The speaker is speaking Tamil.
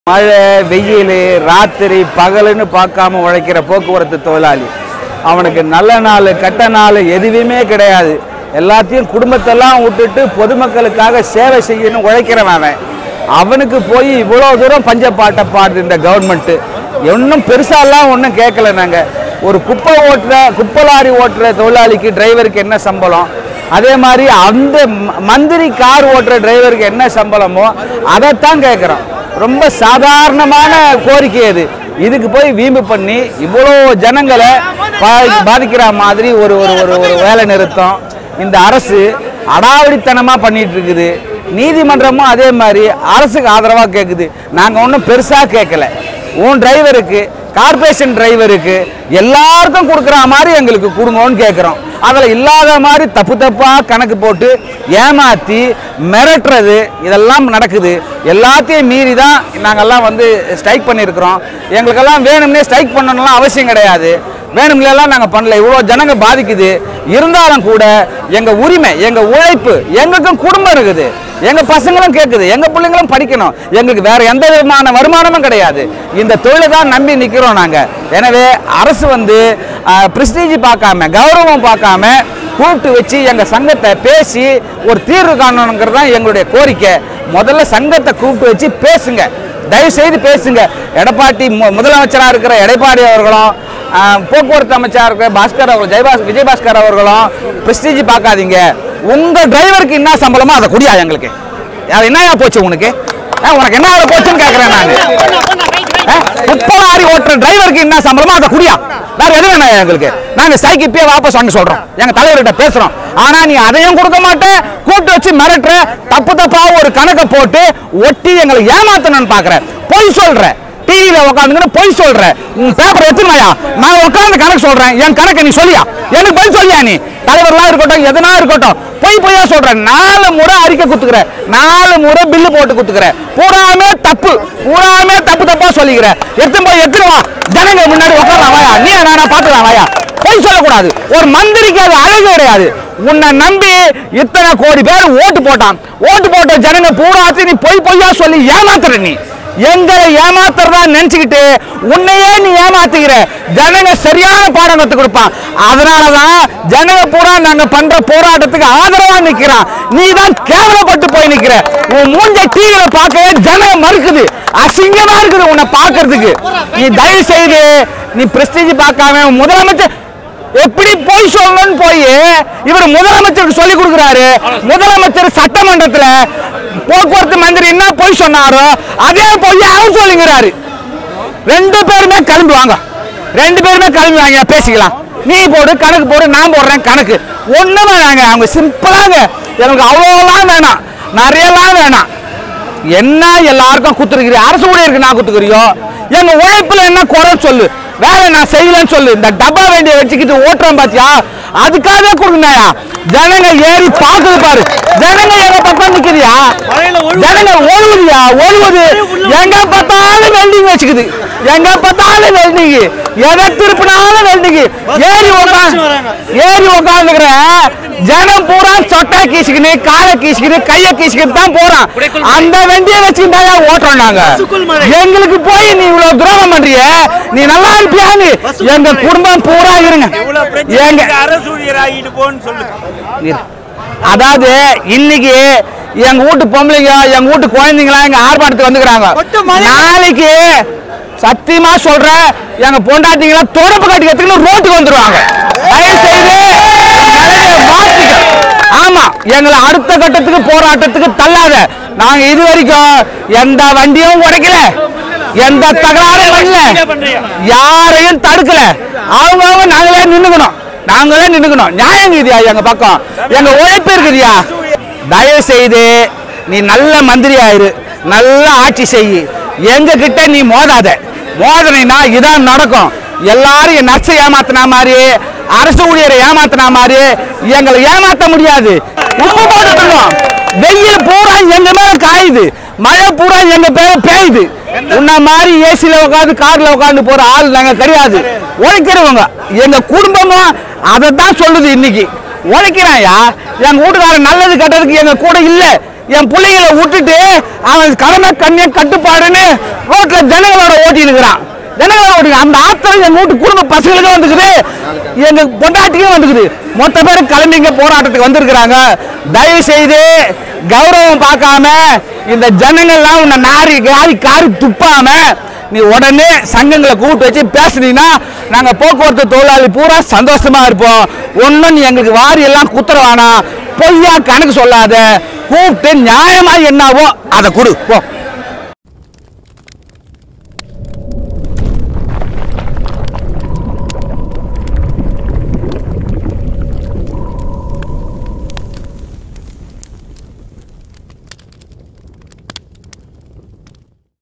மழை வெயில் ராத்திரி பகலுன்னு பார்க்காம உழைக்கிற போக்குவரத்து தொழிலாளி அவனுக்கு நல்ல நாள் கெட்ட நாள் எதுவுமே கிடையாது எல்லாத்தையும் குடும்பத்தெல்லாம் விட்டுட்டு பொதுமக்களுக்காக சேவை செய்யணும் உழைக்கிறவன் அவன் அவனுக்கு போய் இவ்வளோ தூரம் பஞ்சப்பாட்டை பாடுது இந்த கவர்மெண்ட்டு ஒன்றும் பெருசாலாம் ஒன்றும் கேட்கல நாங்கள் ஒரு குப்பை ஓட்டுற குப்பை லாரி ஓட்டுற தொழிலாளிக்கு டிரைவருக்கு என்ன சம்பளம் அதே மாதிரி அந்த ம- மந்திரி கார் ஓட்டுற டிரைவருக்கு என்ன சம்பளமோ அதைத்தான் கேட்குறோம் ரொம்ப சாதாரணமான கோரிக்கை அது இதுக்கு போய் வீம்பு பண்ணி இவ்வளோ ஜனங்களை பா- பாதிக்கிற மாதிரி ஒரு ஒரு ஒரு ஒரு வேலை நிறுத்தம் இந்த அரசு அடாவடித்தனமாக பண்ணிட்டு இருக்குது நீதிமன்றமும் அதே மாதிரி அரசுக்கு ஆதரவாக கேட்குது நாங்கள் ஒன்றும் பெருசாக கேட்கல உன் டிரைவருக்கு கார்பரேஷன் டிரைவருக்கு எல்லாருக்கும் கொடுக்குற மாதிரி எங்களுக்கு கொடுங்கன்னு கேட்குறோம் அதில் இல்லாத மாதிரி தப்பு தப்பாக கணக்கு போட்டு ஏமாற்றி மிரட்டுறது இதெல்லாம் நடக்குது எல்லாத்தையும் மீறி தான் நாங்கள்லாம் வந்து ஸ்ட்ரைக் பண்ணியிருக்கிறோம் எங்களுக்கெல்லாம் வேணும்னே ஸ்ட்ரைக் பண்ணணும்லாம் அவசியம் கிடையாது வேணும்லாம் நாங்கள் பண்ணல இவ்வளோ ஜனங்க பாதிக்குது இருந்தாலும் கூட எங்கள் உரிமை எங்கள் உழைப்பு எங்களுக்கும் குடும்பம் இருக்குது எங்கள் பசங்களும் கேட்குது எங்கள் பிள்ளைங்களும் படிக்கணும் எங்களுக்கு வேற எந்த விதமான வருமானமும் கிடையாது இந்த தொழிலை தான் நம்பி நிற்கிறோம் நாங்கள் எனவே அரசு வந்து பிரஸ்டீஜ் பார்க்காம கௌரவம் பார்க்காம கூப்பிட்டு வச்சு எங்கள் சங்கத்தை பேசி ஒரு தீர்வு காணணுங்கிறது தான் எங்களுடைய கோரிக்கை முதல்ல சங்கத்தை கூப்பிட்டு வச்சு பேசுங்க தயவு செய்து பேசுங்க எடப்பாடி மு- முதலமைச்சரா இருக்கிற எடப்பாடி அவர்களும் ஆஹ், போக்குவரத்து அமைச்சரா இருக்கிற பாஸ்கர் அவர்கள் ஜெயபாஸ் விஜயபாஸ்கர் அவர்களும் பிரஸ்டீஜ் பார்க்காதீங்க உங்க டிரைவருக்கு என்ன சம்பளமோ அதை குடியா எங்களுக்கு அது என்னயா போச்சு உனக்கு ஆ, உனக்கு என்ன வேலை போச்சுன்னு கேட்குறேன் நான் முப்பதாரி ஓட்டுற டிரைவருக்கு என்ன சம்பளமோ அதை குடியா வேற எது வேணாம் எங்களுக்கு நாங்க ஸ்ட்ரைக் இப்பயே வாபஸ் வாங்க சொல்றோம் எங்க தலைவர்கிட்ட பேசுறோம் ஆனா நீ அதையும் கொடுக்க மாட்டே கூப்பிட்டு வச்சு மிரட்டுற தப்பு தப்பா ஒரு கணக்கை போட்டு ஒட்டி எங்களை ஏமாத்தணும்னு பாக்குற பொய் சொல்ற டிவியில உட்காந்துக்கிட்டு பொய் சொல்ற உன் பேப்பர் எடுத்துனாயா நான் உட்காந்து கணக்கு சொல்றேன் என் கணக்கை நீ சொல்லியா எனக்கு பதில் சொல்லியா நீ தலைவர்லாம் இருக்கட்டும் எதனா இருக்கட்டும் பொய் பொய்யா சொல்றேன் நாலு முறை அறிக்கை குத்துக்கிற நாலு முறை பில்லு போட்டு குத்துக்கிற பூராமே தப்பு பூராமே தப்பு தப்பா சொல்லிக்கிற எடுத்து போய் எடுத்துட்டு வா ஜனங்க முன்னாடி உட்காரலாம் வாயா நீ நானா பாத்துக்கலாம் வாயா பொய் சொல்லக்கூடாது ஒரு மந்திரிக்கு அது அழகு கிடையாது உன்னை நம்பி இத்தனை கோடி பேர் ஓட்டு போட்டான் ஓட்டு போட்ட ஜனங்க பூராத்தி நீ பொய் பொய்யா சொல்லி ஏமாத்துற நீ எங்களை ஏமாத்துறதா நினைச்சுக்கிட்டு உன்னையே நீ ஏமாத்துகிற ஜனங்க சரியான பாடம் கத்து கொடுப்பான் அதனாலதான் ஜனங்க பூரா நாங்க பண்ற போராட்டத்துக்கு ஆதரவா நிக்கிறான் நீ தான் கேவலப்பட்டு போய் நிக்கிற உன் மூஞ்ச டிவியில பார்க்கவே ஜனங்க மறுக்குது அசிங்கமா இருக்குது உன்னை பார்க்கிறதுக்கு நீ தயவு செய்து நீ பிரஸ்டீஜ் பார்க்காம முதலமைச்சர் எப்படி போய் சொல்லணும்னு போய் இவர் முதலமைச்சருக்கு சொல்லி கொடுக்குறாரு முதலமைச்சர் சட்டமன்றத்துல போக்குவரத்து மந்திரி என்ன போய் சொன்னாரோ அதே போய் அவர் சொல்லுங்கிறாரு ரெண்டு பேருமே கிளம்பி வாங்க ரெண்டு பேருமே கிளம்பி வாங்க பேசிக்கலாம் நீ போடு கணக்கு போடு நான் போடுறேன் கணக்கு ஒண்ணு வேணாங்க அவங்க சிம்பிளாங்க எனக்கு அவ்வளோலாம் வேணாம் நிறையலாம் வேணாம் என்ன எல்லாருக்கும் குத்துருக்கிறீ அரசு ஊழியருக்கு நான் குத்துக்கிறியோ எங்க உழைப்புல என்ன குறை சொல்லு வேலை நான் செய்யலன்னு சொல்லு இந்த டப்பா வேண்டிய வச்சுக்கிட்டு ஓட்டுறேன் பாத்தியா அதுக்காகவே கொடுங்கயா ஜனங்க ஏறி பாக்குது பாரு ஜனங்க எங்க பக்கம் நிக்குதியா ஜனங்க ஒழுகுதியா ஒழுகுது எங்க பார்த்தாலும் வெல்டிங் வச்சுக்குது எங்க பார்த்தாலும் வெல்டிங் எதை திருப்பினாலும் வெல்டிங் ஏறி உட்காந்து ஏறி உட்காந்துக்கிற ஜனம் பூரா சொட்டா கீசிக்கின்னு காலை கீசிக்கின்னு கைய கீசிக்கிட்டு தான் போறான் அந்த வண்டியை வச்சுக்கிட்டா ஓட்டுறோம் நாங்க எங்களுக்கு போய் நீ இவ்வளவு துரோகம் பண்றிய நீ நல்லா இருப்பியான்னு எங்க குடும்பம் பூரா இருங்க எங்க அரசு ஊழியராகிட்டு போன்னு சொல்லு இரு. அதாவது இன்னைக்கு எங்க வீட்டு பொம்பளைங்க எங்க வீட்டு குழந்தைங்களாம் எங்க ஆர்ப்பாட்டத்துக்கு வந்துக்கிறாங்க நாளைக்கு சத்தியமா சொல்றேன் எங்க பொண்டாட்டிங்களாம் தொடப்பு கட்டிக்கிறதுக்கு ரோட்டுக்கு வந்துருவாங்க தயவு செய்து நிலைமையை மாத்திக்க. ஆமா எங்களை அடுத்த கட்டத்துக்கு போராட்டத்துக்கு தள்ளாத நாங்க இது வரைக்கும் எந்த வண்டியும் உடைக்கல எந்த தகராறும் பண்ணல யாரையும் தடுக்கல அவங்கவுங்க நாங்களே நின்னுக்கணும் நாங்களே நின்னுக்கணும் நியாயம் இருக்குதியா எங்க பக்கம் எங்க உழைப்பு இருக்குதியா தயவு செய்து நீ நல்ல மந்திரி ஆயிரு நல்ல ஆட்சி செய் எங்க கிட்ட நீ மோதாத மோதனைனா இதான் நடக்கும் எல்லாரும் நர்ஸை ஏமாத்தின மாதிரி அரசு ஊழியரை ஏமாத்தின மாதிரி எங்களை ஏமாத்த முடியாது உப்பு போட்டுக்கணும் வெயில் பூரா எங்க மேல காயுது மழை பூரா எங்க பேர பெய்யுது உன்ன மாதிரி ஏசில உட்காந்து கார்ல உட்காந்து போற ஆள் நாங்க கிடையாது உழைக்கிறவங்க எங்க குடும்பமும் அதை தான் சொல்லுது இன்னைக்கு உழைக்கிறாயா எங்க வீட்டுக்காரன் நல்லது கெட்டதுக்கு எங்க கூட இல்ல என் பிள்ளைகளை விட்டுட்டு அவன் கடமை கண்ணிய கட்டுப்பாடுன்னு ரோட்ல ஜனங்களோட ஓட்டி இருக்கிறான் ஜனங்களோட ஓட்டி அந்த ஆத்திரம் எங்க வீட்டு குடும்ப பசங்களுக்கும் வந்துக்குது எங்க பொண்டாட்டிக்கும் வந்துக்குது மொத்த பேரும் கிளம்பிங்க போராட்டத்துக்கு வந்திருக்கிறாங்க தயவு செய்து கௌரவம் பார்க்காம இந்த ஜனங்கள்லாம் உன்னை நாரி காரி காரி துப்பாம நீ உடனே சங்கங்களை கூப்பிட்டு வச்சு பேசுனீங்கன்னா நாங்கள் போக்குவரத்து தொழிலாளி பூரா சந்தோஷமா இருப்போம் ஒன்றும் நீ எங்களுக்கு வாரி எல்லாம் குத்துற வேணாம் பொய்யா கணக்கு சொல்லாத கூப்பிட்டு நியாயமா என்னவோ அதை கொடு போ